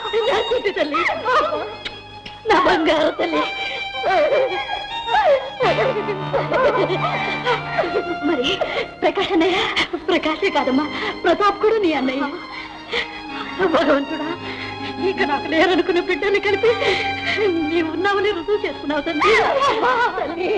నా చిట్టి తల్లి నా బంగారు తల్లి మరి ప్రకాష్ అన్నయ్య ప్రకాశే కాదమ్మా ప్రతాప్ కూడా నీ అన్నయ్య భగవంతుడా ఇక నాకు లేరనుకున్న బిడ్డని కలిపి నీవు ఉన్నావని రుజువు చేసుకున్నావు తల్లి తల్లి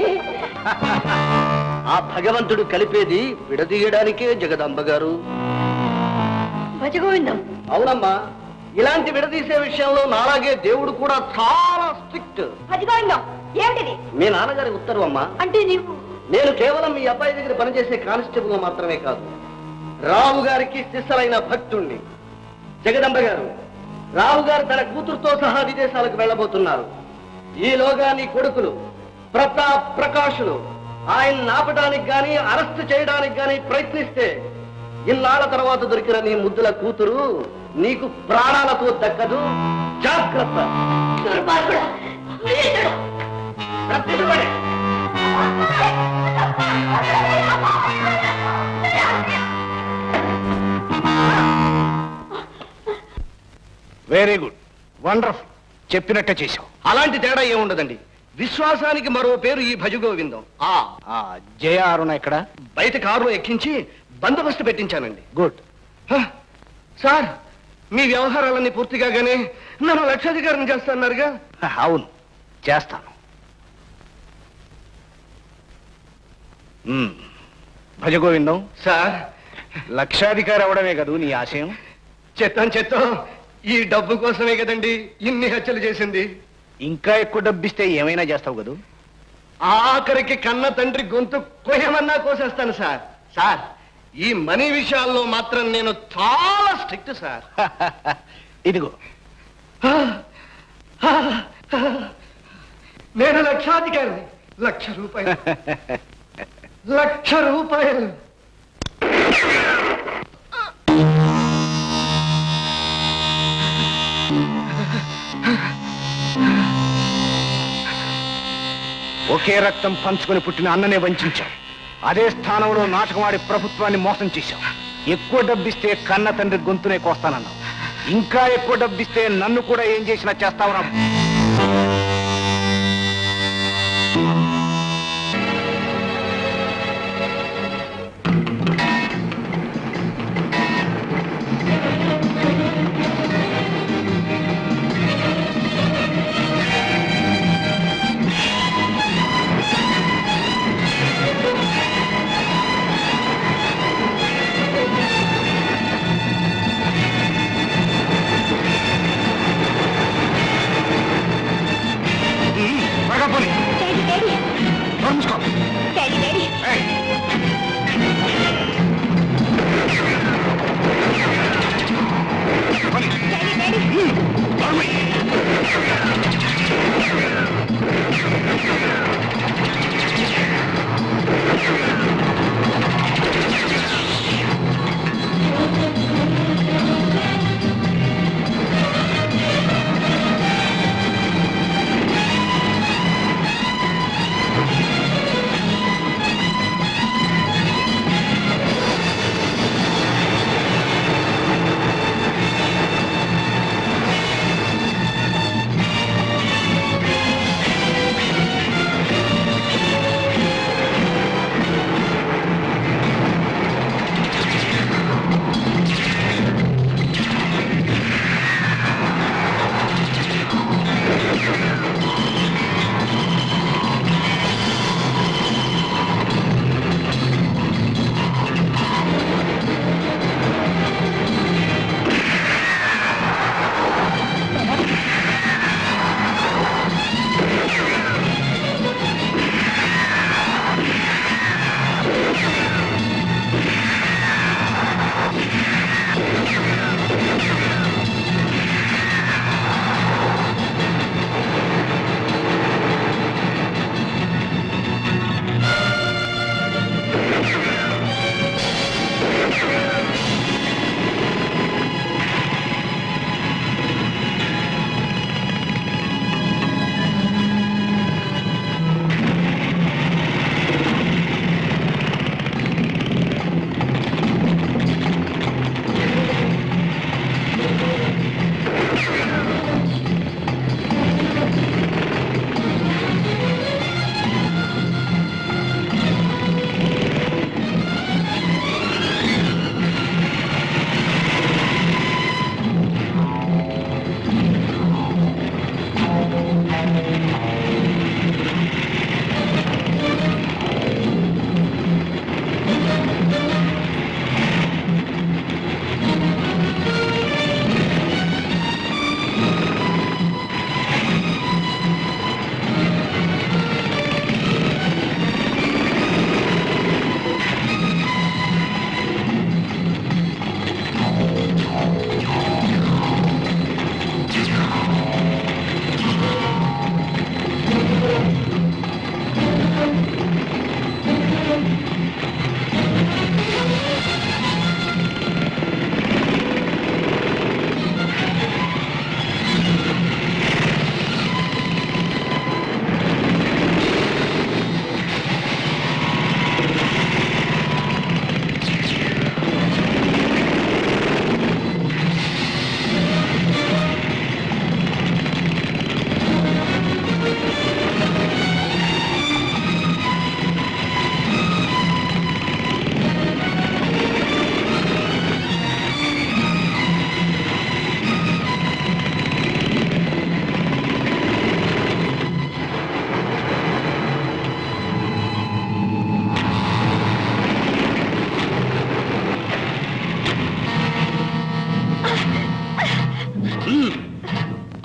ఆ భగవంతుడు కలిపేది విడదీయడానికే జగదంబ గారు భజగోవిందం అవునమ్మా ఇలాంటి విడదీసే విషయంలో నాలాగే దేవుడు కూడా చాలా స్ట్రిక్ట్ భజగోవిందం ఏమిటిది మీ నాన్నగారి ఉత్తర్వు అమ్మా అంటే నీవు నేను కేవలం మీ అబ్బాయి దగ్గర పనిచేసే కానిస్టేబుల్ మాత్రమే కాదు రావు గారికి శిస్సలైన భక్తుణ్ణి జగదంబ గారు రావు గారు తన కూతురుతో సహా విదేశాలకు వెళ్ళబోతున్నారు ఈలోగా నీ కొడుకులు ప్రతాప్ ప్రకాశులు ఆయన ఆపడానికి గాని అరెస్ట్ చేయడానికి గాని ప్రయత్నిస్తే ఇన్నాళ్ల తర్వాత దొరికిన నీ ముద్దుల కూతురు నీకు ప్రాణాలతో దక్కదు జాగ్రత్త దుర్మార్గుడా వీరుడు. ప్రతిష్టపడే. వెరీ గుడ్ వండర్ఫుల్ చెప్పినట్టే చేశావు అలాంటి తేడా ఏముండదండి విశ్వాసానికి మరో పేరు ఈ భజగోవిందం ఆ ఆ, జయ అరుణ ఇక్కడ బయట కారులో ఎక్కించి బందోబస్తు పెట్టించానండి గుడ్ హ, సార్ మీ వ్యవహారాలన్నీ పూర్తి కాగానే నన్ను లక్షాధికారం చేస్తాన్నారుగా అవును చేస్తాను మ్మ్. భజగోవిందం సార్ లక్షాధికారి అవడమే కదూ నీ ఆశయం చెత్తం చెత్తం ఈ డబ్బు కోసమే కదండి ఇన్ని హత్యలు చేసింది ఇంకా ఎక్కువ డబ్బిస్తే ఏమైనా చేస్తావు కదూ ఆఖరికి కన్న తండ్రి గొంతు కొయ్యమన్నా కోసేస్తాను సార్ సార్ ఈ మనీ విషయాల్లో మాత్రం నేను చాలా స్ట్రిక్ట్ సార్ ఇదిగో నేను లక్షాధికారిని లక్ష రూపాయలు లక్ష రూపాయలు ఒకే రక్తం పంచుకొని పుట్టిన అన్ననే వంచావు అదే స్థానంలో నాటకమాడి ప్రభుత్వాన్ని మోసం చేశావు ఎక్కువ డబ్బిస్తే కన్న తండ్రి గొంతునే కోస్తానన్నావు ఇంకా ఎక్కువ డబ్బిస్తే నన్ను కూడా ఏం చేసినా చేస్తావురా త్వరగా పోనీ. డాడీ డాడీ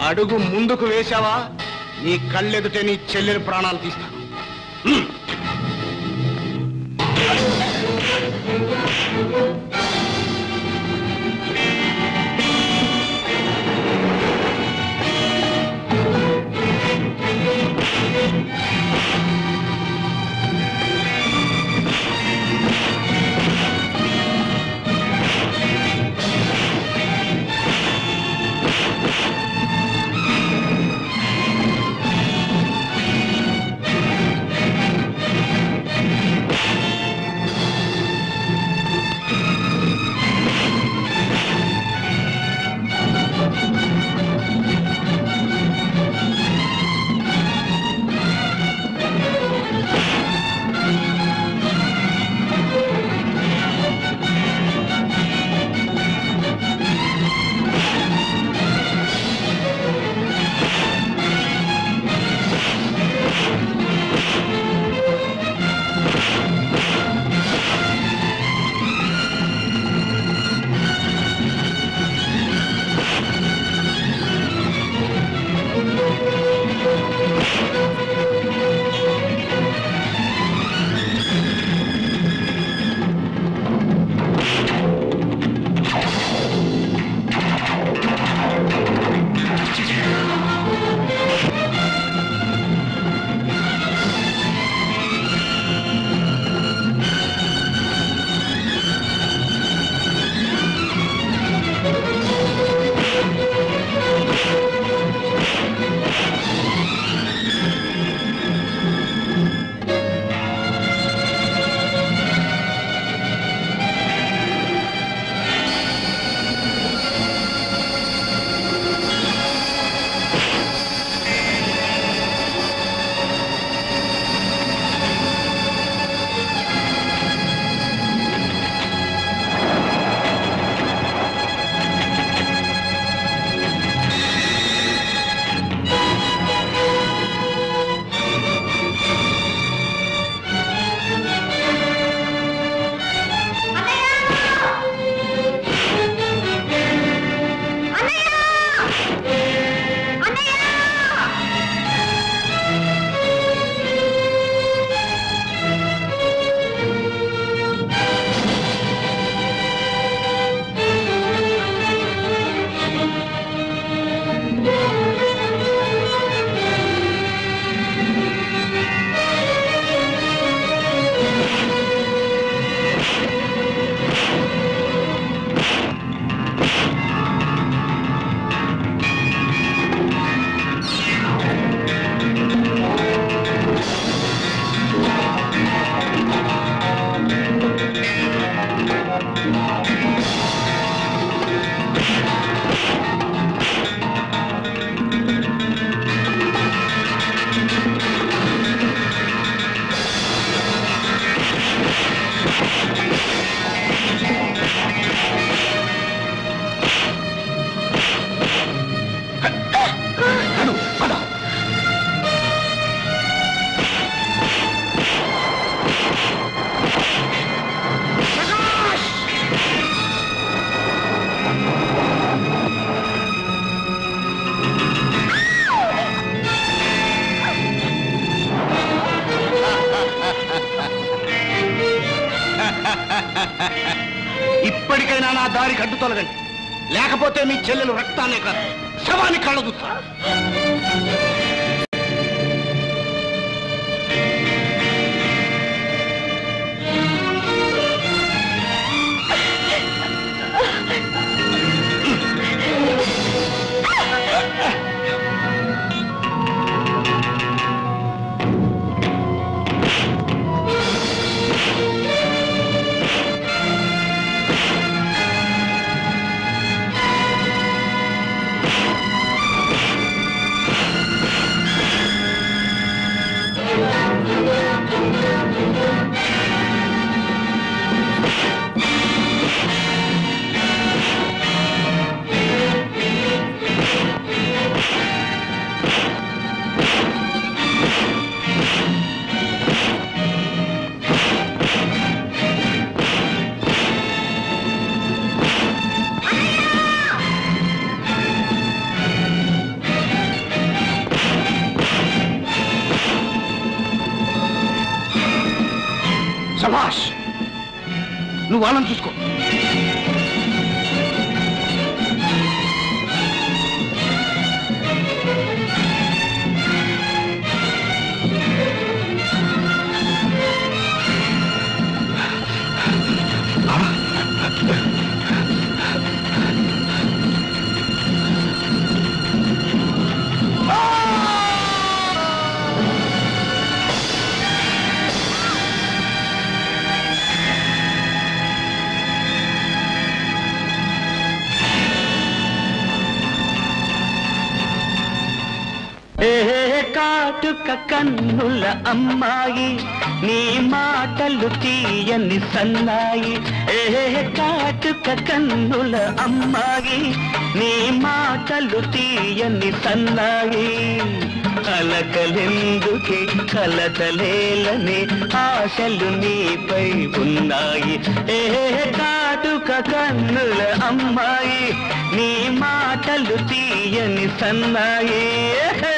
అడుగు ముందుకు వేశావా నీ కళ్ళెదుటే నీ చెల్లెలు ప్రాణాలు తీస్తాను హ్మ్. ఇప్పటికైనా నా దారి కట్టు తొలగండి లేకపోతే మీ చెల్లెలు రక్తాన్నే కాదు శవాన్ని కళ్ళ చూస్తా ఆ నువ్వు వాళ్ళని చూసుకో ఏ కాటుక కన్నుల అమ్మాయి నీ మాటలు తీయని సన్నాయి ఏ కాటుక కన్నుల అమ్మాయి నీ మాటలు తీయని సన్నాయి అలకలెందుకే కలతలేలని ఆశలు నీపై ఉన్నాయి ఏ కాటుక కన్నుల అమ్మాయి నీ మాటలు తీయని సన్నాయి